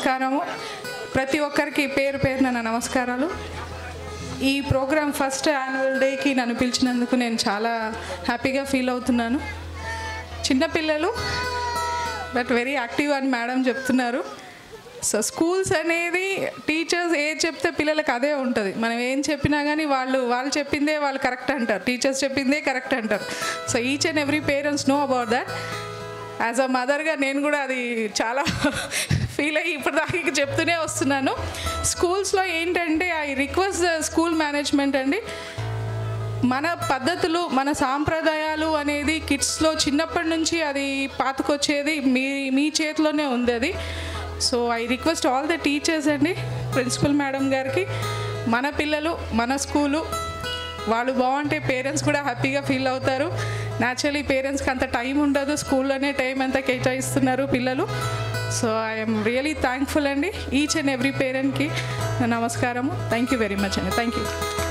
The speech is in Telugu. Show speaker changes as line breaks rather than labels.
నమస్కారము ప్రతి ఒక్కరికి పేరు పేరున నా నమస్కారాలు ఈ ప్రోగ్రామ్ ఫస్ట్ యాన్యువల్ డేకి నన్ను పిలిచినందుకు నేను చాలా హ్యాపీగా ఫీల్ అవుతున్నాను చిన్నపిల్లలు బట్ వెరీ యాక్టివ్ అని మేడం చెప్తున్నారు సో స్కూల్స్ అనేది టీచర్స్ ఏది చెప్తే పిల్లలకు అదే ఉంటుంది మనం ఏం చెప్పినా కానీ వాళ్ళు వాళ్ళు చెప్పిందే వాళ్ళు కరెక్ట్ అంటారు టీచర్స్ చెప్పిందే కరెక్ట్ అంటారు so each and every parents know about that as a మదర్గా నేను కూడా అది చాలా ఫీల్ అయ్యి ఇప్పుడు దాకా చెప్తూనే వస్తున్నాను స్కూల్స్లో ఏంటంటే ఐ రిక్వెస్ట్ స్కూల్ మేనేజ్మెంట్ అండి మన పద్ధతులు మన సాంప్రదాయాలు అనేది కిడ్స్లో చిన్నప్పటి నుంచి అది పాతుకొచ్చేది మీ మీ చేతిలోనే ఉంది అది so I request all the teachers అండి ప్రిన్సిపల్ మేడం గారికి మన పిల్లలు మన స్కూలు వాళ్ళు బాగుంటే పేరెంట్స్ కూడా హ్యాపీగా ఫీల్ అవుతారు న్యాచురలీ పేరెంట్స్కి అంత టైం ఉండదు స్కూల్లోనే టైం అంతా కేటాయిస్తున్నారు పిల్లలు సో ఐఎమ్ రియలీ థ్యాంక్ఫుల్ అండి ఈచ్ అండ్ ఎవ్రీ పేరెంట్కి నమస్కారము థ్యాంక్ యూ వెరీ మచ్ అండి థ్యాంక్ యూ